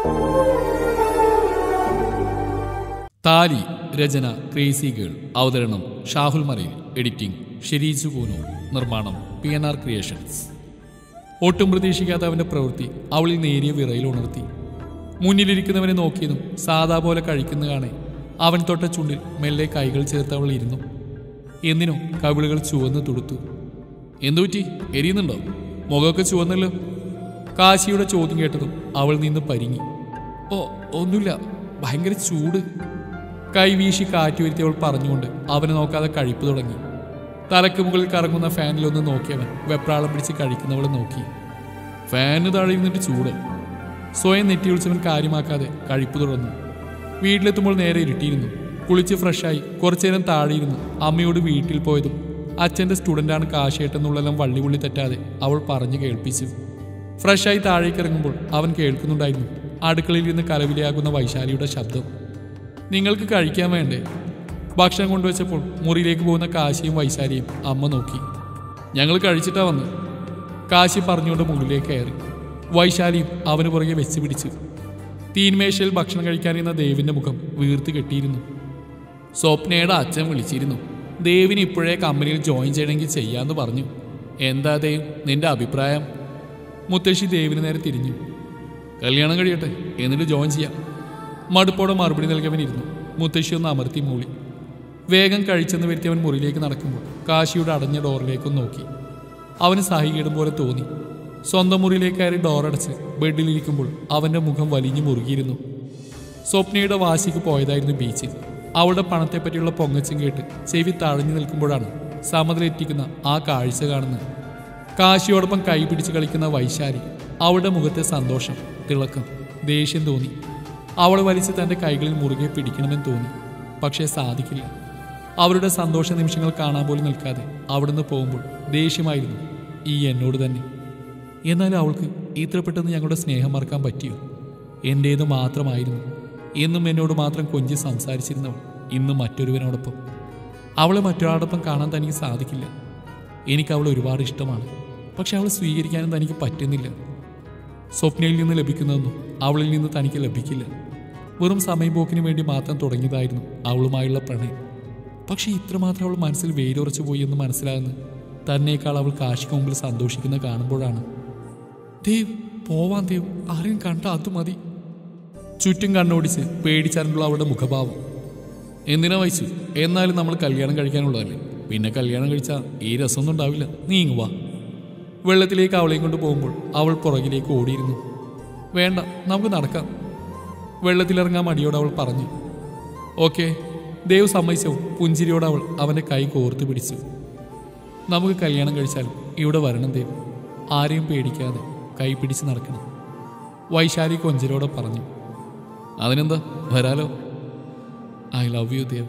താലി രചന crazy girl അവതരണം Shahul Marayil editing Sheriju Poonoor നിർമ്മാണം പി എൻ ആർ ക്രിയേഷൻസ് ഒട്ടും പ്രതീക്ഷിക്കാത്ത അവന്റെ പ്രവൃത്തി അവളിൽ നേരിയ വിറയിൽ ഉണർത്തി മുന്നിലിരിക്കുന്നവനെ നോക്കിയതും സാധാ പോലെ കഴിക്കുന്ന കാണെ അവൻ തൊട്ട ചുണ്ടിൽ മെല്ലെ കൈകൾ ചേർത്ത് അവൾ ഇരുന്നു എന്തിനോ കവിളുകൾ ചുവന്ന് തുടുത്തു എന്തുപറ്റി എരിയുന്നുണ്ടോ മുഖമൊക്കെ ചുവന്നല്ലോ കാശിയുടെ ചോദ്യം കേട്ടതും അവൾ നിന്ന് പരിങ്ങി ഓ ഒന്നുമില്ല ഭയങ്കര ചൂട് കൈവീശി കാറ്റ് വരുത്തി അവൾ പറഞ്ഞുകൊണ്ട് അവനെ നോക്കാതെ കഴിപ്പ് തുടങ്ങി തലക്ക് മുകളിൽ കറങ്ങുന്ന ഫാനിലൊന്ന് നോക്കിയവൻ വെപ്രാളം പിടിച്ച് കഴിക്കുന്നവളെ നോക്കി ഫാന് താഴെ ഇരുന്നിട്ട് ചൂടോ സ്വയം നെറ്റി വിളിച്ചവൻ കാര്യമാക്കാതെ കഴിപ്പ് തുടർന്നു വീട്ടിലെത്തുമ്പോൾ നേരെ ഇരുട്ടിയിരുന്നു കുളിച്ച് ഫ്രഷായി കുറച്ചുനേരം താഴെയിരുന്നു അമ്മയോട് വീട്ടിൽ പോയതും അച്ഛൻ്റെ സ്റ്റുഡൻ്റാണ് കാശേട്ടെന്നുള്ളെല്ലാം വള്ളി പുള്ളി തെറ്റാതെ അവൾ പറഞ്ഞു കേൾപ്പിച്ചു ഫ്രഷായി താഴേക്ക് ഇറങ്ങുമ്പോൾ അവൻ കേൾക്കുന്നുണ്ടായിരുന്നു അടുക്കളയിൽ നിന്ന് കലവിലയാകുന്ന വൈശാലിയുടെ ശബ്ദം നിങ്ങൾക്ക് കഴിക്കാൻ വേണ്ടേ ഭക്ഷണം കൊണ്ടുവച്ചപ്പോൾ മുറിയിലേക്ക് പോകുന്ന കാശിയും വൈശാലിയും അമ്മ നോക്കി ഞങ്ങൾ കഴിച്ചിട്ടാ വന്ന് കാശി പറഞ്ഞുകൊണ്ട് മുകളിലേക്ക് കയറി വൈശാലിയും അവന് പുറകെ വെച്ച് പിടിച്ചു തീന്മേശയിൽ ഭക്ഷണം കഴിക്കാനിരുന്ന ദേവിന്റെ മുഖം വീർത്ത് കെട്ടിയിരുന്നു സ്വപ്നയുടെ അച്ഛൻ വിളിച്ചിരുന്നു ദേവിന് ഇപ്പോഴേ കമ്പനിയിൽ ജോയിൻ ചെയ്യണമെങ്കിൽ ചെയ്യാന്ന് പറഞ്ഞു എന്താ ദേവ് നിന്റെ അഭിപ്രായം മുത്തശ്ശി ദേവിന് നേരെ തിരിഞ്ഞു കല്യാണം കഴിയട്ടെ എന്നിട്ട് ജോയിൻ ചെയ്യാം മടുപ്പോടെ മറുപടി നൽകിയവനിരുന്നു മുത്തശ്ശി ഒന്ന് അമർത്തി മൂളി വേഗം കഴിച്ചെന്ന് വരുത്തിയവൻ മുറിയിലേക്ക് നടക്കുമ്പോൾ കാശിയുടെ അടഞ്ഞ ഡോറിലേക്കൊന്ന് നോക്കി അവന് സഹികേടും പോലെ തോന്നി സ്വന്തം മുറിയിലേക്ക് കയറി ഡോറടച്ച് ബെഡിലിരിക്കുമ്പോൾ അവന്റെ മുഖം വലിഞ്ഞു മുറുകിയിരുന്നു സ്വപ്നയുടെ വാശിക്ക് പോയതായിരുന്നു ബീച്ചിൽ അവളുടെ പണത്തെപ്പറ്റിയുള്ള പൊങ്ങച്ചും കേട്ട് ചെവി തഴഞ്ഞു നിൽക്കുമ്പോഴാണ് സമതിലെത്തിക്കുന്ന ആ കാഴ്ച കാണുന്നത് കാശിയോടൊപ്പം കൈ പിടിച്ച് കളിക്കുന്ന വൈശാലി അവളുടെ മുഖത്തെ സന്തോഷം തിളക്കം ദേഷ്യം തോന്നി അവൾ വലിച്ച് തൻ്റെ കൈകളിൽ മുറുകെ പിടിക്കണമെന്ന് തോന്നി പക്ഷേ സാധിക്കില്ല അവരുടെ സന്തോഷ നിമിഷങ്ങൾ കാണാൻ പോലും നിൽക്കാതെ അവിടുന്ന് പോകുമ്പോൾ ദേഷ്യമായിരുന്നു ഈ എന്നോട് തന്നെ എന്നാലും അവൾക്ക് ഇത്ര പെട്ടെന്ന് ഞങ്ങളുടെ സ്നേഹം മറക്കാൻ പറ്റിയോ എൻ്റേത് മാത്രമായിരുന്നു എന്നും എന്നോട് മാത്രം കൊഞ്ചി സംസാരിച്ചിരുന്നവൾ ഇന്ന് മറ്റൊരുവനോടൊപ്പം അവളെ മറ്റൊരാളോടൊപ്പം കാണാൻ തനിക്ക് സാധിക്കില്ല എനിക്ക് അവളെ ഒരുപാട് ഇഷ്ടമാണ് പക്ഷെ അവളെ സ്വീകരിക്കാനും തനിക്ക് പറ്റുന്നില്ല സ്വപ്നയിൽ നിന്ന് ലഭിക്കുന്നതൊന്നും അവളിൽ നിന്ന് തനിക്ക് ലഭിക്കില്ല വെറും സമയം പോക്കിന് വേണ്ടി മാത്രം തുടങ്ങിയതായിരുന്നു അവളുമായുള്ള പ്രണയം പക്ഷേ ഇത്രമാത്രം അവൾ മനസ്സിൽ വേരുറച്ചു പോയി എന്ന് മനസ്സിലാകുന്നത് തന്നേക്കാൾ അവൾ കാശിക്ക് മുമ്പിൽ സന്തോഷിക്കുന്ന കാണുമ്പോഴാണ് ദേവ് പോവാൻ ദേവ് ആരെയും കണ്ട അത് മതി ചുറ്റും കണ്ണോടിച്ച് പേടിച്ചറിഞ്ഞുള്ള അവളുടെ മുഖഭാവം എന്തിനാ വഹിച്ചു എന്നാലും നമ്മൾ കല്യാണം കഴിക്കാനുള്ളതല്ലേ പിന്നെ കല്യാണം കഴിച്ചാൽ ഈ രസമൊന്നും ഉണ്ടാവില്ല നീ ഇങ്ങ് വാ വെള്ളത്തിലേക്ക് അവളെയും കൊണ്ട് പോകുമ്പോൾ അവൾ പുറകിലേക്ക് ഓടിയിരുന്നു വേണ്ട നമുക്ക് നടക്കാം വെള്ളത്തിലിറങ്ങാൻ മടിയോട് അവൾ പറഞ്ഞു ഓക്കെ ദേവ് സമ്മതിച്ചവും പുഞ്ചിരിയോട് അവൾ അവൻ്റെ കൈ കോർത്ത് പിടിച്ചു നമുക്ക് കല്യാണം കഴിച്ചാലും ഇവിടെ വരണം ദേവ് ആരെയും പേടിക്കാതെ കൈ പിടിച്ച് നടക്കണം വൈശാലി കൊഞ്ചലോടെ പറഞ്ഞു അതിനെന്താ വരാലോ I love you Dev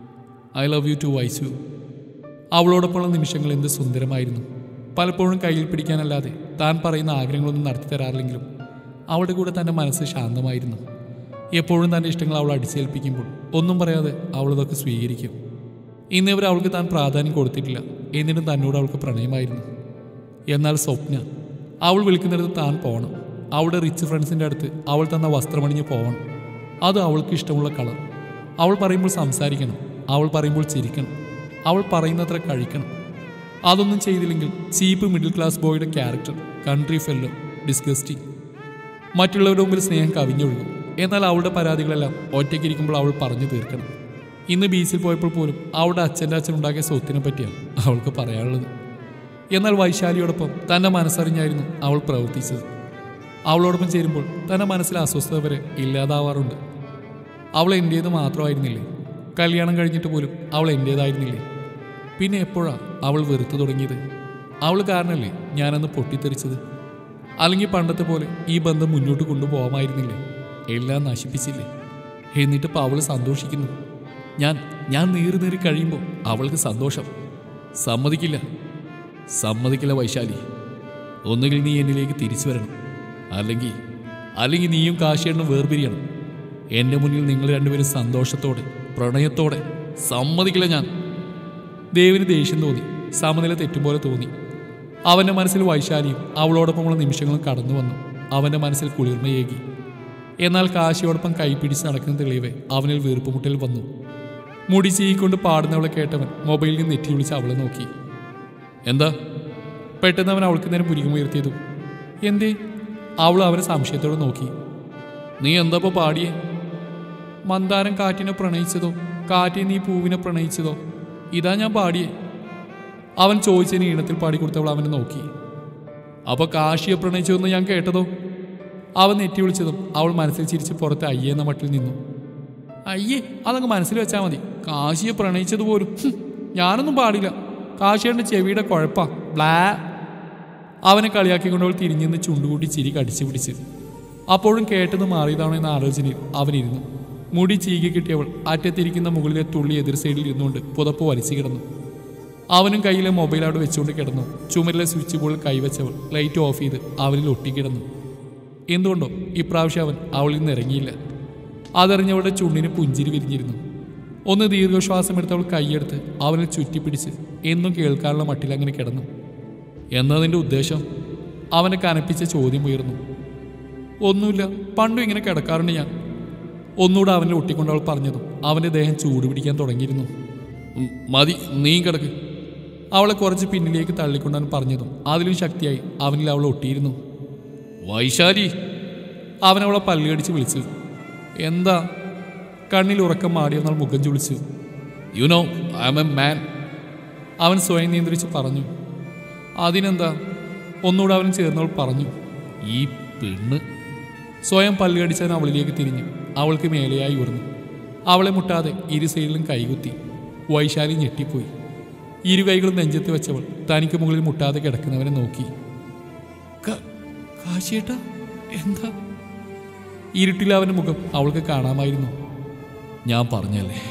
I love you too Vaisu അവളോടൊപ്പമുള്ള നിമിഷങ്ങൾ എന്ത് സുന്ദരമായിരുന്നു പലപ്പോഴും കയ്യിൽ പിടിക്കാനല്ലാതെ താൻ പറയുന്ന ആഗ്രഹങ്ങളൊന്നും നടത്തി തരാറില്ലെങ്കിലും അവളുടെ കൂടെ തൻ്റെ മനസ്സ് ശാന്തമായിരുന്നു എപ്പോഴും തൻ്റെ ഇഷ്ടങ്ങൾ അവൾ അടിച്ചേൽപ്പിക്കുമ്പോൾ ഒന്നും പറയാതെ അവളതൊക്കെ സ്വീകരിക്കും ഇന്നിവർ അവൾക്ക് താൻ പ്രാധാന്യം കൊടുത്തിട്ടില്ല എന്നിട്ടും തന്നോട് അവൾക്ക് പ്രണയമായിരുന്നു എന്നാൽ സ്വപ്ന അവൾ വിളിക്കുന്നിടത്ത് താൻ പോകണം അവളുടെ റിച്ച് ഫ്രണ്ട്സിൻ്റെ അടുത്ത് അവൾ തന്ന വസ്ത്രമണിഞ്ഞ് പോകണം അത് അവൾക്ക് ഇഷ്ടമുള്ള കളർ അവൾ പറയുമ്പോൾ സംസാരിക്കണം അവൾ പറയുമ്പോൾ ചിരിക്കണം അവൾ പറയുന്നത്ര കഴിക്കണം അതൊന്നും ചെയ്തില്ലെങ്കിൽ ചീപ്പ് മിഡിൽ ക്ലാസ് ബോയുടെ ക്യാരക്ടർ കൺട്രി ഫെല്ലോ ഡിസ്ഗസ്റ്റിംഗ് മറ്റുള്ളവരുടെ മുമ്പിൽ സ്നേഹം കവിഞ്ഞൊഴുകും എന്നാൽ അവളുടെ പരാതികളെല്ലാം ഒറ്റയ്ക്കിരിക്കുമ്പോൾ അവൾ പറഞ്ഞു തീർക്കണം ഇന്ന് ബീച്ചിൽ പോയപ്പോൾ പോലും അവളുടെ അച്ഛൻ്റെ അച്ഛൻ ഉണ്ടാക്കിയ സ്വത്തിനെ പറ്റിയാണ് അവൾക്ക് പറയാനുള്ളത് എന്നാൽ വൈശാലിയോടൊപ്പം തൻ്റെ മനസ്സറിഞ്ഞായിരുന്നു അവൾ പ്രവർത്തിച്ചത് അവളോടൊപ്പം ചേരുമ്പോൾ തൻ്റെ മനസ്സിലെ അസ്വസ്ഥത വരെ ഇല്ലാതാവാറുണ്ട് അവൾ എൻ്റേത് മാത്രമായിരുന്നില്ലേ കല്യാണം കഴിഞ്ഞിട്ട് പോലും അവൾ എൻ്റേതായിരുന്നില്ലേ പിന്നെ എപ്പോഴാ അവൾ വെറുത്തു തുടങ്ങിയത് അവൾ കാരണമല്ലേ ഞാനന്ന് പൊട്ടിത്തെറിച്ചത് അല്ലെങ്കിൽ പണ്ടത്തെ പോലെ ഈ ബന്ധം മുന്നോട്ട് കൊണ്ടുപോകാമായിരുന്നില്ലേ എല്ലാം നശിപ്പിച്ചില്ലേ എന്നിട്ടിപ്പോൾ അവൾ സന്തോഷിക്കുന്നു ഞാൻ ഞാൻ നീറി നീറി കഴിയുമ്പോൾ അവൾക്ക് സന്തോഷം സമ്മതിക്കില്ല സമ്മതിക്കില്ല വൈശാലി ഒന്നുകിൽ നീ എന്നിലേക്ക് തിരിച്ചു വരണം അല്ലെങ്കിൽ അല്ലെങ്കിൽ നീയും കാശിയെണ്ണം വേർപിരിയണം എൻ്റെ മുന്നിൽ നിങ്ങൾ രണ്ടുപേരും സന്തോഷത്തോടെ പ്രണയത്തോടെ സമ്മതിക്കില്ല ഞാൻ ദേവിന് ദേഷ്യം തോന്നി സമനില തെറ്റും പോലെ തോന്നി അവൻ്റെ മനസ്സിൽ വൈശാലിയും അവളോടൊപ്പമുള്ള നിമിഷങ്ങളും കടന്നു വന്നു അവൻ്റെ മനസ്സിൽ കുളിർമയേകി എന്നാൽ കാശിയോടൊപ്പം കൈപിടിച്ച് നടക്കുന്ന തെളിവ് അവനിൽ വീർപ്പുമുട്ടൽ വന്നു മുടി ചീയിക്കൊണ്ട് പാടുന്നവളെ കേട്ടവൻ മൊബൈലിൽ നിന്ന് നെറ്റി വിളിച്ച് അവളെ നോക്കി എന്താ പെട്ടെന്ന് അവൻ അവൾക്ക് നേരം മുരുകമുയർത്തിയതും എന്തേ അവൾ അവനെ സംശയത്തോടെ നോക്കി നീ എന്താപ്പോ പാടിയേ മന്ദാരം കാറ്റിനെ പ്രണയിച്ചതോ കാറ്റിൽ നീ പൂവിനെ പ്രണയിച്ചതോ ഇതാ ഞാൻ പാടിയേ അവൻ ചോദിച്ചതിന് ഈണത്തിൽ പാടിക്കൊടുത്തവൾ അവനെ നോക്കി അപ്പൊ കാശിയെ പ്രണയിച്ചതെന്ന് ഞാൻ കേട്ടതോ അവൻ നെറ്റി വിളിച്ചതും അവൾ മനസ്സിൽ ചിരിച്ച് പുറത്ത് അയ്യേ എന്ന മട്ടിൽ നിന്നു അയ്യേ അതങ്ങ് മനസ്സിൽ വെച്ചാൽ മതി കാശിയെ പ്രണയിച്ചത് പോലും ഹും, ഞാനൊന്നും പാടില്ല കാശിയുടെ ചെവിയുടെ കുഴപ്പാ ബ്ലാ അവനെ കളിയാക്കിക്കൊണ്ട് അവൾ തിരിഞ്ഞെന്ന് ചുണ്ടുകൂട്ടി ചിരി കടിച്ചു പിടിച്ച് അപ്പോഴും കേട്ടത് മാറിയതാണോ എന്ന ആലോചനയിൽ അവനിരുന്നു മുടി ചീകി കിട്ടിയവൾ അറ്റത്തിരിക്കുന്ന മുകളിലെ തുള്ളി എതിർ സൈഡിൽ ഇരുന്നുകൊണ്ട് പുതപ്പ് വലിച്ചു കിടന്നു അവനും കയ്യിലെ മൊബൈൽ അവിടെ വെച്ചുകൊണ്ട് കിടന്നു ചുമരിലെ സ്വിച്ച് ബോർഡിൽ കൈവച്ചവൾ ലൈറ്റ് ഓഫ് ചെയ്ത് അവനിൽ ഒട്ടിക്കിടന്നു എന്തുകൊണ്ടോ ഇപ്രാവശ്യം അവൻ അവളിൽ നിന്ന് ഇറങ്ങിയില്ല അതറിഞ്ഞവളുടെ ചുണ്ടിന് പുഞ്ചിരി വിരിഞ്ഞിരുന്നു ഒന്ന് ദീർഘശ്വാസം എടുത്ത് അവൾ കൈയെടുത്ത് അവനെ ചുറ്റിപ്പിടിച്ച് എന്നും കേൾക്കാനുള്ള മട്ടിൽ അങ്ങനെ കിടന്നു എന്നതിൻ്റെ ഉദ്ദേശം അവനെ കനപ്പിച്ച ചോദ്യം ഉയർന്നു ഒന്നുമില്ല പണ്ടും ഇങ്ങനെ കിടക്കാറുണ്ട് ഞാൻ ഒന്നുകൂടെ അവനെ ഒട്ടിക്കൊണ്ട് അവൾ പറഞ്ഞതും അവൻ്റെ ദേഹം ചൂട് പിടിക്കാൻ തുടങ്ങിയിരുന്നു ഉം, മതി നീ കിടക്ക് അവളെ കുറച്ച് പിന്നിലേക്ക് തള്ളിക്കൊണ്ട് അവൻ പറഞ്ഞതും അതിലും ശക്തിയായി അവനിൽ അവൾ ഒട്ടിയിരുന്നു വൈശാലി അവൻ അവളെ പല്ലുകടിച്ച് വിളിച്ചു എന്താ കണ്ണിൽ ഉറക്കം മാടിയെന്നാൽ മുഖം ചുളിച്ചു you know I am a man അവൻ സ്വയം നിയന്ത്രിച്ച് പറഞ്ഞു അതിനെന്താ ഒന്നുകൂടെ അവൻ ചേർന്നവൾ പറഞ്ഞു ഈ പെണ്ണ് സ്വയം പല്ലുകടിച്ചവൻ അവളിലേക്ക് തിരിഞ്ഞു അവൾക്ക് മേലെയായി ഉയർന്നു അവളെ മുട്ടാതെ ഇരു സൈഡിലും കൈകുത്തി വൈശാലി ഞെട്ടിപ്പോയി ഇരു കൈകളും നെഞ്ചത്ത് വെച്ചവൾ തനിക്ക് മുകളിൽ മുട്ടാതെ കിടക്കുന്നവനെ നോക്കി "ക- കാശിയേട്ടാ എന്താ ഇരുട്ടിൽ അവന്റെ മുഖം അവൾക്ക് കാണാമായിരുന്നു ഞാൻ പറഞ്ഞല്ലേ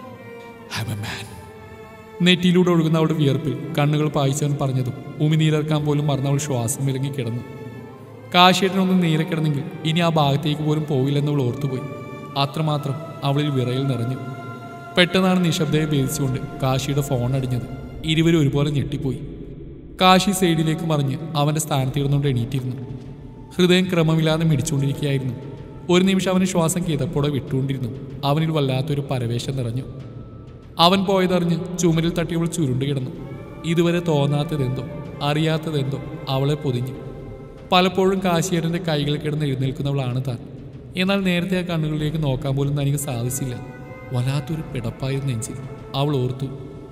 ഐ എ മാൻ നെറ്റിയിലൂടെ ഒഴുകുന്ന അവളുടെ വിയർപ്പിൽ കണ്ണുകൾ പായിച്ചവൻ പറഞ്ഞതും ഉമിനീരക്കാൻ പോലും മറന്ന അവൾ ശ്വാസം വിലങ്ങി കിടന്നു കാശിയേട്ടനൊന്നും നീരെ കിടന്നെങ്കിൽ ഇനി ആ ഭാഗത്തേക്ക് പോലും പോവില്ലെന്ന് അവൾ ഓർത്തുപോയി അത്രമാത്രം അവളിൽ വിറയിൽ നിറഞ്ഞു പെട്ടെന്നാണ് നിശബ്ദയെ ഭേദിച്ചുകൊണ്ട് കാശിയുടെ ഫോൺ അടിഞ്ഞത് ഇരുവരും ഒരുപോലെ ഞെട്ടിപ്പോയി കാശി സൈഡിലേക്ക് മറിഞ്ഞ് അവന്റെ സ്ഥാനത്തിരുന്നുകൊണ്ട് എണീറ്റിരുന്നു ഹൃദയം ക്രമമില്ലാതെ മിടിച്ചുകൊണ്ടിരിക്കുകയായിരുന്നു ഒരു നിമിഷം അവന് ശ്വാസം കിതപ്പോടെ വിട്ടുകൊണ്ടിരുന്നു അവനിൽ വല്ലാത്തൊരു പരവേശം നിറഞ്ഞു അവൻ പോയതറിഞ്ഞ് ചുമരിൽ തട്ടിയവൾ ചുരുണ്ടു കിടന്നു ഇതുവരെ തോന്നാത്തതെന്തോ അറിയാത്തതെന്തോ അവളെ പൊതിഞ്ഞു പലപ്പോഴും കാശിയേട്ടൻ്റെ കൈകൾ കിടന്ന് എഴുന്നേൽക്കുന്നവളാണ് താൻ എന്നാൽ നേരത്തെ ആ കണ്ണുകളിലേക്ക് നോക്കാൻ പോലും തനിക്ക് സാധിച്ചില്ല വല്ലാത്തൊരു പിടപ്പായിരുന്നു നെഞ്ചിൽ അവൾ ഓർത്തു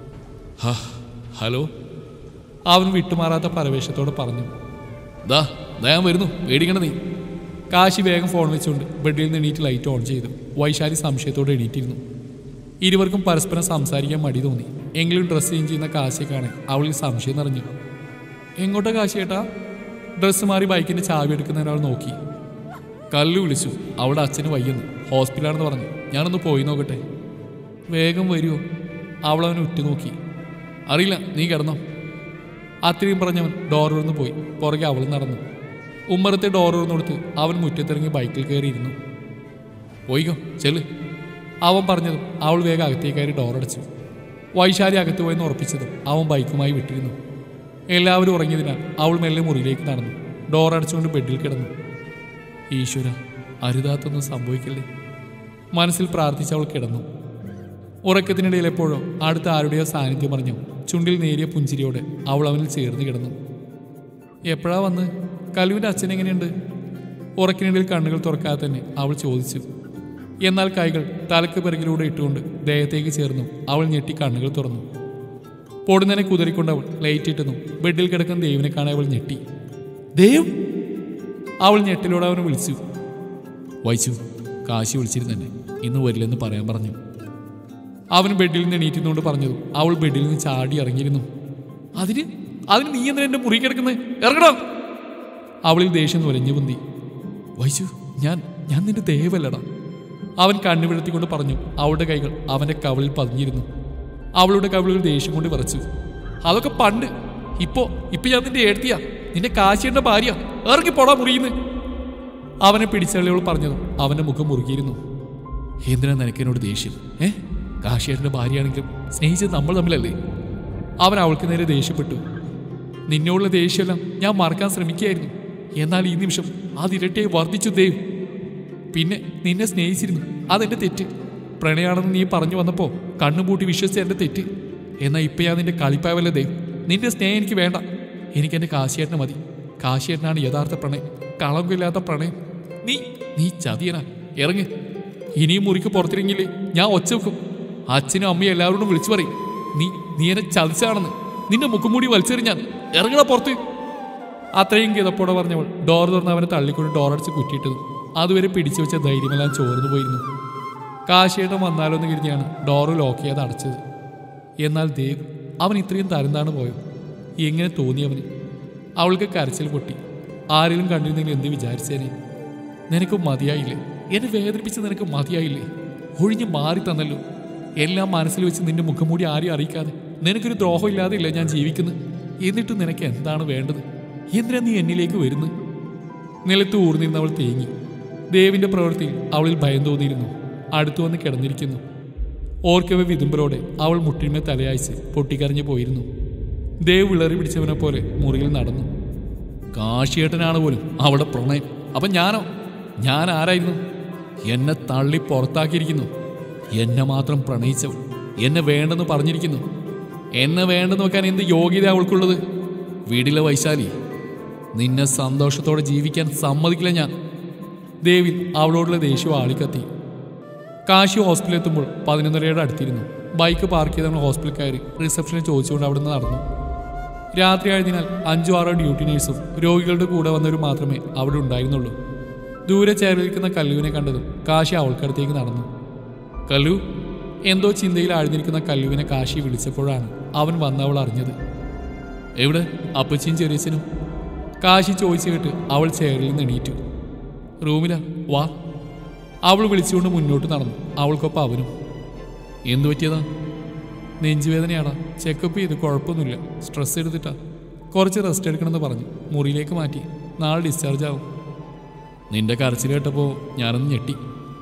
ഹാ ഹലോ അവൻ വിട്ടുമാറാത്ത പരവേശത്തോടെ പറഞ്ഞു ദാ ദാ ഞാൻ വരുന്നു പേടിക്കണ്ട നീ കാശി വേഗം ഫോൺ വെച്ചുകൊണ്ട് ബെഡിൽ നിന്ന് എണീറ്റ് ലൈറ്റ് ഓൺ ചെയ്തു വൈശാലി സംശയത്തോടെ എണീറ്റിരുന്നു ഇരുവർക്കും പരസ്പരം സംസാരിക്കാൻ മടി തോന്നി എങ്കിലും ഡ്രസ്സ് ചേഞ്ച് ചെയ്യുന്ന കാശിയെ കാണാൻ അവളിൽ സംശയം നിറഞ്ഞു എങ്ങോട്ടാ കാശിയേട്ടാ ഡ്രസ്സ് മാറി ബൈക്കിന്റെ ചാവി എടുക്കുന്ന ഒരാൾ നോക്കി കല്ല് വിളിച്ചു അവിടെ അച്ഛന് വയ്യെന്ന് ഹോസ്പിറ്റലാണെന്ന് പറഞ്ഞു ഞാനൊന്ന് പോയി നോക്കട്ടെ വേഗം വരുമോ അവൾ അവനെ ഉറ്റുനോക്കി അറിയില്ല നീ കിടന്നോ അത്രയും പറഞ്ഞവൻ ഡോർ തുറന്ന് പോയി പുറകെ അവൾ നടന്നു ഉമ്മറത്തെ ഡോർ തുറന്നെടുത്ത് അവൻ മുറ്റത്തിറങ്ങി ബൈക്കിൽ കയറിയിരുന്നു പോയിക്കോ ചെല് അവൻ പറഞ്ഞതും അവൾ വേഗം അകത്തേക്ക് കയറി ഡോർ അടച്ചു വൈശാലി അകത്ത് പോയെന്ന് ഉറപ്പിച്ചതും അവൻ ബൈക്കുമായി വിട്ടിരുന്നു എല്ലാവരും ഉറങ്ങിയതിനാൽ അവൾ മെല്ലെ മുറിയിലേക്ക് നടന്നു ഡോർ അടച്ചുകൊണ്ട് ബെഡിൽ കിടന്നു ഈശ്വര അരുതാത്തൊന്നും സംഭവിക്കില്ലേ മനസ്സിൽ പ്രാർത്ഥിച്ച് അവൾ കിടന്നു ഉറക്കത്തിനിടയിൽ എപ്പോഴോ അടുത്ത ആരുടെയോ സാന്നിധ്യം അറിഞ്ഞു ചുണ്ടിൽ നേരിയ പുഞ്ചിരിയോടെ അവൾ അവനിൽ ചേർന്ന് കിടന്നു എപ്പോഴാ വന്ന് കലുവിൻ്റെ അച്ഛൻ എങ്ങനെയുണ്ട് ഉറക്കിനിടയിൽ കണ്ണുകൾ തുറക്കാതെ തന്നെ അവൾ ചോദിച്ചു എന്നാൽ കൈകൾ തലക്ക് പിറകിലൂടെ ഇട്ടുകൊണ്ട് ദേഹത്തേക്ക് ചേർന്നു അവൾ ഞെട്ടി കണ്ണുകൾ തുറന്നു പൊടുന്നനെ കുതിരിക്കൊണ്ട് അവൾ ലൈറ്റ് ഇട്ടുന്നു ബെഡിൽ കിടക്കുന്ന ദേവിനെ കാണാൻ അവൾ ഞെട്ടി ദേവ് അവൾ ഞെട്ടിലൂടെ അവനെ വിളിച്ചു വൈച്ചു കാശി വിളിച്ചിരുന്നെ ഇന്ന് വരില്ലെന്ന് പറയാൻ പറഞ്ഞു അവൻ ബെഡിൽ നിന്ന് എണീറ്റുന്നുകൊണ്ട് പറഞ്ഞതും അവൾ ബെഡിൽ നിന്ന് ചാടി ഇറങ്ങിയിരുന്നു അതിന് അതിന് നീ എന്തിനാ എന്റെ മുറി കിടക്കുന്നത് ഇറങ്ങണം അവളിൽ ദേഷ്യം നുരഞ്ഞു പൊന്തി വൈശു ഞാൻ ഞാൻ നിന്റെ ദേവല്ലടാ അവൻ കണ്ണു വിളത്തിക്കൊണ്ട് പറഞ്ഞു അവളുടെ കൈകൾ അവന്റെ കവിളിൽ പതിഞ്ഞിരുന്നു അവളുടെ കവിളുകൾ ദേഷ്യം കൊണ്ട് വിറച്ചു അതൊക്കെ പണ്ട് ഇപ്പോ ഇപ്പൊ ഞാൻ നിന്റെ ഏഴ്ത്തിയാ നിന്റെ കാശിയുടെ ഭാര്യ ഇറങ്ങി പോടാ മുറിയുന്നു അവനെ പിടിച്ചള്ളിയോൾ പറഞ്ഞതും അവന്റെ മുഖം മുറുകിയിരുന്നു എന്തിനാ നിനക്ക് എന്നോട് ദേഷ്യം ഏ കാശിയേട്ടൻ്റെ ഭാര്യയാണെങ്കിലും സ്നേഹിച്ചത് നമ്മൾ തമ്മിലല്ലേ അവൻ അവൾക്ക് നേരെ ദേഷ്യപ്പെട്ടു നിന്നോടുള്ള ദേഷ്യമെല്ലാം ഞാൻ മറക്കാൻ ശ്രമിക്കുകയായിരുന്നു എന്നാൽ ഈ നിമിഷം അതിരട്ടിയായി വർദ്ധിച്ചു ദേവ് പിന്നെ നിന്നെ സ്നേഹിച്ചിരുന്നു അതെന്റെ തെറ്റ് പ്രണയാണെന്ന് നീ പറഞ്ഞു വന്നപ്പോ കണ്ണുപൂട്ടി വിശ്വസിച്ച എന്റെ തെറ്റ് എന്നാ ഇപ്പൊ ഞാൻ നിന്റെ കളിപ്പാവല്ലേ ദേവ് നിന്റെ സ്നേഹം എനിക്ക് വേണ്ട എനിക്ക് എന്റെ കാശിയേട്ടനെ മതി കാശിയേട്ടനാണ് യഥാർത്ഥ പ്രണയം കളങ്കില്ലാത്ത പ്രണയം നീ നീ ചതിയനാ ഇറങ്ങ് ഇനിയും മുറിക്ക് പുറത്തിറങ്ങിയില്ലേ ഞാൻ ഒച്ച വെക്കും അച്ഛനും അമ്മയും എല്ലാവരോടും വിളിച്ചു പറയും നീ നീ എന്നെ ചതിച്ചാണെന്ന് നിന്റെ മുഖം മൂടി വലിച്ചെറിഞ്ഞാൻ ഇറങ്ങണ പുറത്ത് അത്രയും കിതപ്പോടെ പറഞ്ഞവൾ ഡോർ തുറന്ന് അവനെ തള്ളിക്കൊണ്ട് ഡോർ അടിച്ച് കുറ്റിയിട്ടതും അതുവരെ പിടിച്ചു വെച്ച ധൈര്യമെല്ലാം ചോർന്നു പോയിരുന്നു കാശിയേട്ടൻ വന്നാലോ എന്ന് കരുതിയാണ് ഡോറ് ലോക്ക് ചെയ്യാതെ അടച്ചത് എന്നാൽ ദേവ് അവൻ ഇത്രയും തരംതാണ് പോയോ എങ്ങനെ തോന്നി അവന് അവൾക്ക് കരച്ചിൽ പൊട്ടി ആരെങ്കിലും കണ്ടിരുന്നെങ്കിൽ എന്ത് വിചാരിച്ചേനെ നിനക്ക് മതിയായില്ലേ എന്നെ വേദനിപ്പിച്ച് നിനക്ക് മതിയായില്ലേ ഒഴിഞ്ഞ് മാറി തന്നല്ലോ എല്ലാം മനസ്സിൽ വെച്ച് നിന്റെ മുഖം മൂടി ആരെയും അറിയിക്കാതെ നിനക്കൊരു ദ്രോഹം ഇല്ലാതെ ഇല്ല ഞാൻ ജീവിക്കുന്നത് എന്നിട്ട് നിനക്ക് എന്താണ് വേണ്ടത് എന്തിനാ നീ എന്നിലേക്ക് വരുന്നത് നിലത്ത് ഊർന്നിരുന്ന് അവൾ തേങ്ങി ദേവിന്റെ പ്രവൃത്തിയിൽ അവളിൽ ഭയം തോന്നിയിരുന്നു അടുത്തു വന്ന് കിടന്നിരിക്കുന്നു ഓർക്കവ വിതുമ്പലോടെ അവൾ മുട്ടിന്മേൽ തലയായിച്ച് പൊട്ടിക്കരഞ്ഞു പോയിരുന്നു ദേവ് വിളറി പിടിച്ചവനെ പോലെ മുറിയിൽ നടന്നു കാശിയേട്ടനാണ് പോലും അവളുടെ പ്രണയം അപ്പൊ ഞാനോ ഞാൻ ആരായിരുന്നു എന്നെ തള്ളി പുറത്താക്കിയിരിക്കുന്നു എന്നെ മാത്രം പ്രണയിച്ചവൾ എന്നെ വേണ്ടെന്ന് പറഞ്ഞിരിക്കുന്നു എന്നെ വേണ്ടെന്ന് വെക്കാൻ എന്ത് യോഗ്യത അവൾക്കുള്ളത് വീടിലെ വൈശാലി നിന്നെ സന്തോഷത്തോടെ ജീവിക്കാൻ സമ്മതിക്കില്ല ഞാൻ ദേവിൽ അവളോടുള്ള ദേഷ്യം ആളിക്കത്തി കാശി ഹോസ്പിറ്റലിൽ എത്തുമ്പോൾ പതിനൊന്നരയുടെ അടുത്തിരുന്നു ബൈക്ക് പാർക്ക് ചെയ്ത് നമ്മൾ ഹോസ്പിറ്റലിൽ കയറി റിസപ്ഷനിൽ ചോദിച്ചുകൊണ്ട് അവിടുന്ന് നടന്നു രാത്രി ആയതിനാൽ അഞ്ചോ ആറോ ഡ്യൂട്ടി നേഴ്സും രോഗികളുടെ കൂടെ വന്നവരും മാത്രമേ അവിടെ ഉണ്ടായിരുന്നുള്ളൂ ദൂരെ ചേർന്നിരിക്കുന്ന കല്ലുവിനെ കണ്ടതും കാശി അവൾക്കടുത്തേക്ക് നടന്നു കല്ലു എന്തോ ചിന്തയിൽ ആഴ്ന്നിരിക്കുന്ന കല്ലുവിനെ കാശി വിളിച്ചപ്പോഴാണ് അവൻ വന്നവൾ അറിഞ്ഞത് എവിടെ അപ്പച്ചിയും ചെറിയച്ചനും കാശി ചോദിച്ചു കേട്ട് അവൾ ചെയറിൽ നിന്ന് എണീറ്റു റൂമിലാ വാ അവൾ വിളിച്ചുകൊണ്ട് മുന്നോട്ട് നടന്നു അവൾക്കൊപ്പം അവനും എന്തു പറ്റിയതാ നെഞ്ചുവേദനയാടാ ചെക്കപ്പ് ചെയ്ത് കുഴപ്പമൊന്നുമില്ല സ്ട്രെസ് എടുത്തിട്ടാ കുറച്ച് റെസ്റ്റ് എടുക്കണമെന്ന് പറഞ്ഞു മുറിയിലേക്ക് മാറ്റി നാളെ ഡിസ്ചാർജ് ആവും നിന്റെ കരച്ചിൽ കേട്ടപ്പോൾ ഞാനൊന്ന് ഞെട്ടി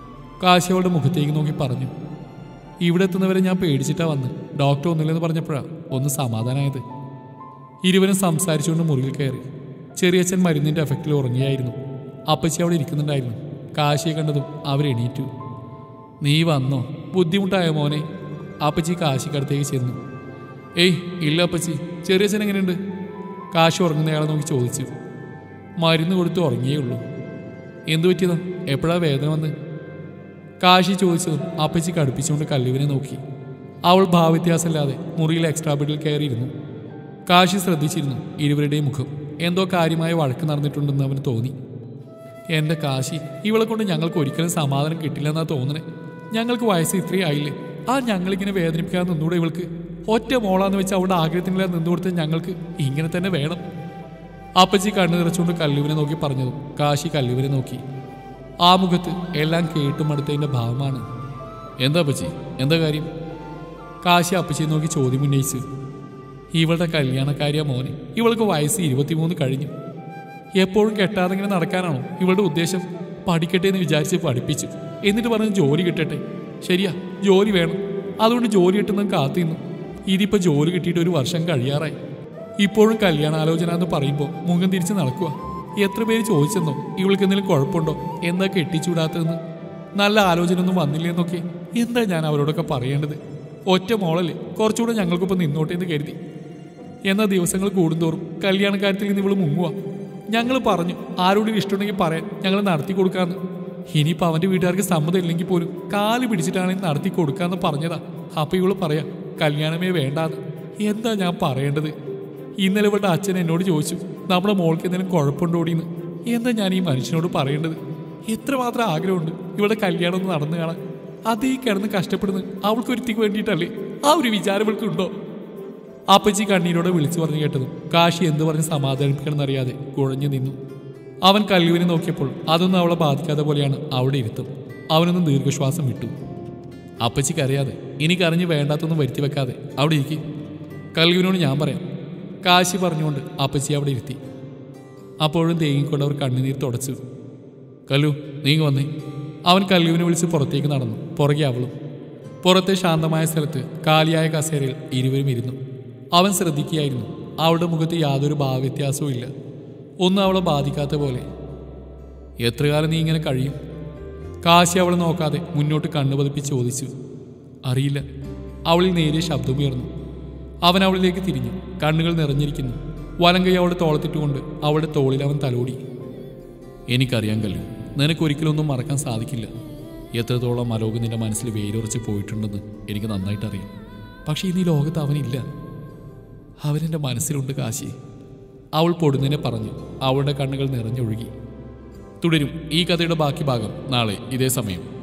കാശി അവളുടെ മുഖത്തേക്ക് നോക്കി പറഞ്ഞു ഇവിടെ എത്തുന്നവരെ ഞാൻ പേടിച്ചിട്ടാ വന്ന് ഡോക്ടർ ഒന്നുമില്ലെന്ന് പറഞ്ഞപ്പോഴാ ഒന്ന് സമാധാനമായത് ഇരുവരും സംസാരിച്ചുകൊണ്ട് മുറിയിൽ കയറി ചെറിയച്ഛൻ മരുന്നിന്റെ എഫക്റ്റിൽ ഉറങ്ങിയായിരുന്നു അപ്പച്ചി അവിടെ ഇരിക്കുന്നുണ്ടായിരുന്നു കാശിയെ കണ്ടതും അവരെണീറ്റു നീ വന്നോ ബുദ്ധിമുട്ടായോ മോനെ അപ്പച്ചി കാശിക്കടുത്തേക്ക് ചെന്നു ഏയ് ഇല്ല അപ്പച്ചി ചെറിയച്ഛൻ എങ്ങനെയുണ്ട് കാശി ഉറങ്ങുന്നയാളെ നോക്കി ചോദിച്ചു മരുന്ന് കൊടുത്ത് ഉറങ്ങിയേ ഉള്ളൂ എന്തു പറ്റിയതാ എപ്പോഴാ വേദന വന്ന് കാശി ചോദിച്ചതും അപ്പച്ചി കടുപ്പിച്ചുകൊണ്ട് കല്ലുവിനെ നോക്കി അവൾ ഭാവവ്യത്യാസമില്ലാതെ മുറിയിൽ എക്സ്ട്രാ ബെഡിൽ കയറിയിരുന്നു കാശി ശ്രദ്ധിച്ചിരുന്നു ഇരുവരുടെയും മുഖം എന്തോ കാര്യമായ വഴക്ക് നടന്നിട്ടുണ്ടെന്ന് അവന് തോന്നി എന്റെ കാശി ഇവളെ കൊണ്ട് ഞങ്ങൾക്ക് ഒരിക്കലും സമാധാനം കിട്ടില്ലെന്നാ തോന്നണേ ഞങ്ങൾക്ക് വയസ്സ് ഇത്രയും ആയില്ലേ ആ ഞങ്ങളിങ്ങനെ വേദനിപ്പിക്കാതെ നിന്നൂടെ ഇവൾക്ക് ഒറ്റ മോളാന്ന് വെച്ച് അവളുടെ ആഗ്രഹത്തിനെല്ലാം നിന്നുകൊടുത്ത് ഞങ്ങൾക്ക് ഇങ്ങനെ തന്നെ വേണം അപ്പച്ചി കണ്ണു നിറച്ചുകൊണ്ട് കല്ലുവിനെ നോക്കി പറഞ്ഞതും കാശി കല്ലുവിനെ നോക്കി ആ മുഖത്ത് എല്ലാം കേട്ടും അടുത്തതിന്റെ ഭാവമാണ് എന്താ അപ്പച്ചി എന്താ കാര്യം കാശി അപ്പച്ചിയെ നോക്കി ചോദ്യം ഉന്നയിച്ചു ഇവളുടെ കല്യാണക്കാരിയ മോനെ ഇവൾക്ക് വയസ്സ് ഇരുപത്തിമൂന്ന് കഴിഞ്ഞു എപ്പോഴും കെട്ടാതെ ഇങ്ങനെ നടക്കാനാണോ ഇവളുടെ ഉദ്ദേശം പഠിക്കട്ടെ എന്ന് വിചാരിച്ച് പഠിപ്പിച്ചു എന്നിട്ട് പറഞ്ഞ് ജോലി കിട്ടട്ടെ ശരിയാ ജോലി വേണം അതുകൊണ്ട് ജോലി കിട്ടുന്നത് കാത്തിന്നു ഇതിപ്പോ ജോലി കിട്ടിയിട്ട് ഒരു വർഷം കഴിയാറായി ഇപ്പോഴും കല്യാണാലോചന എന്ന് പറയുമ്പോൾ മുഖം തിരിച്ച് നടക്കുക എത്ര പേര് ചോദിച്ചെന്നോ ഇവൾക്ക് എന്തെങ്കിലും കുഴപ്പമുണ്ടോ എന്താ കെട്ടിച്ചൂടാത്തതെന്ന് നല്ല ആലോചന ഒന്നും വന്നില്ലെന്നൊക്കെ എന്താ ഞാൻ അവരോടൊക്കെ പറയേണ്ടത് ഒറ്റ മോളല്ലേ കുറച്ചുകൂടെ ഞങ്ങൾക്കൊപ്പം നിന്നോട്ടെ എന്ന് കരുതി എന്നാൽ ദിവസങ്ങൾ കൂടുന്തോറും കല്യാണക്കാര്യത്തിൽ നിന്ന് ഇവള് മുങ്ങുക ഞങ്ങൾ പറഞ്ഞു ആരോടും ഇഷ്ടമുണ്ടെങ്കിൽ പറയാൻ ഞങ്ങൾ നടത്തി കൊടുക്കാന്ന് ഇനിയിപ്പോൾ അവന്റെ വീട്ടുകാർക്ക് സമ്മതം ഇല്ലെങ്കിൽ പോലും കാല് പിടിച്ചിട്ടാണെങ്കിൽ നടത്തി കൊടുക്കാന്ന് പറഞ്ഞതാ അപ്പൊ ഇവള് പറയാ കല്യാണമേ വേണ്ടാന്ന് എന്താ ഞാൻ പറയേണ്ടത് ഇന്നലെ ഇവളുടെ അച്ഛൻ എന്നോട് ചോദിച്ചു നമ്മുടെ മോൾക്ക് എന്തെങ്കിലും കുഴപ്പമുണ്ടോടിന്ന് എന്താ ഞാൻ ഈ മനുഷ്യനോട് പറയേണ്ടത് എത്രമാത്രം ആഗ്രഹമുണ്ട് ഇവളുടെ കല്യാണം ഒന്ന് നടന്നു കാണാൻ അതേ കിടന്ന് കഷ്ടപ്പെടുന്നത് അവൾക്ക് ഒരുത്തിക്ക് വേണ്ടിയിട്ടല്ലേ ആ ഒരു വിചാരം ഇവൾക്കുണ്ടോ അപ്പച്ചി കണ്ണീരോടെ വിളിച്ചു പറഞ്ഞു കേട്ടതും കാശി എന്ത് പറഞ്ഞ് സമാധാനിപ്പിക്കണമെന്നറിയാതെ കുഴഞ്ഞു നിന്നു അവൻ കല്ലുവിനെ നോക്കിയപ്പോൾ അതൊന്നും അവളെ ബാധിക്കാത്ത പോലെയാണ് അവിടെ ഇരുത്തം അവനൊന്നും ദീർഘശ്വാസം വിട്ടു അപ്പച്ചിക്ക് അറിയാതെ ഇനി കരഞ്ഞ് വേണ്ടാത്തൊന്നും വരുത്തി വെക്കാതെ അവിടെ ഇരിക്കും കല്ലുവിനോട് ഞാൻ പറയാം കാശി പറഞ്ഞുകൊണ്ട് അപ്പച്ചി അവിടെ ഇരുത്തി അപ്പോഴും തേങ്ങിക്കൊണ്ട് അവർ കണ്ണുനീർ തുടച്ചു കല്ലു നീങ്ങി വന്നേ അവൻ കല്ലുവിനെ വിളിച്ച് പുറത്തേക്ക് നടന്നു പുറകെ അവളും പുറത്തെ ശാന്തമായ സ്ഥലത്ത് കാലിയായ കസേരയിൽ ഇരുവരും ഇരുന്നു അവൻ ശ്രദ്ധിക്കുകയായിരുന്നു അവളുടെ മുഖത്ത് യാതൊരു ഭാവവ്യത്യാസവും ഇല്ല ഒന്നും അവളെ ബാധിക്കാത്ത പോലെ എത്ര കാലം നീ ഇങ്ങനെ കഴിയും കാശി അവൾ നോക്കാതെ മുന്നോട്ട് കണ്ണു പതിപ്പിച്ച് ചോദിച്ചു അറിയില്ല അവളിൽ നേരിയ ശബ്ദമുയർന്നു അവൻ അവളിലേക്ക് തിരിഞ്ഞു കണ്ണുകൾ നിറഞ്ഞിരിക്കുന്നു വലങ്കൈ അവളുടെ തോളത്തിട്ടുകൊണ്ട് അവളുടെ തോളിൽ അവൻ തലോടി എനിക്കറിയാൻ കഴിയും നിനക്ക് ഒരിക്കലൊന്നും മറക്കാൻ സാധിക്കില്ല എത്രത്തോളം അലോക് നിന്റെ മനസ്സിൽ വേരുറച്ച് പോയിട്ടുണ്ടെന്ന് എനിക്ക് നന്നായിട്ട് അറിയാം പക്ഷേ ഇന്ന് ഈ ലോകത്ത് അവനില്ല അവനെൻ്റെ മനസ്സിലുണ്ട് കാശി അവൾ പൊടുന്നതിനെ പറഞ്ഞു അവളുടെ കണ്ണുകൾ നിറഞ്ഞൊഴുകി തുടരും ഈ കഥയുടെ ബാക്കി ഭാഗം നാളെ ഇതേ സമയം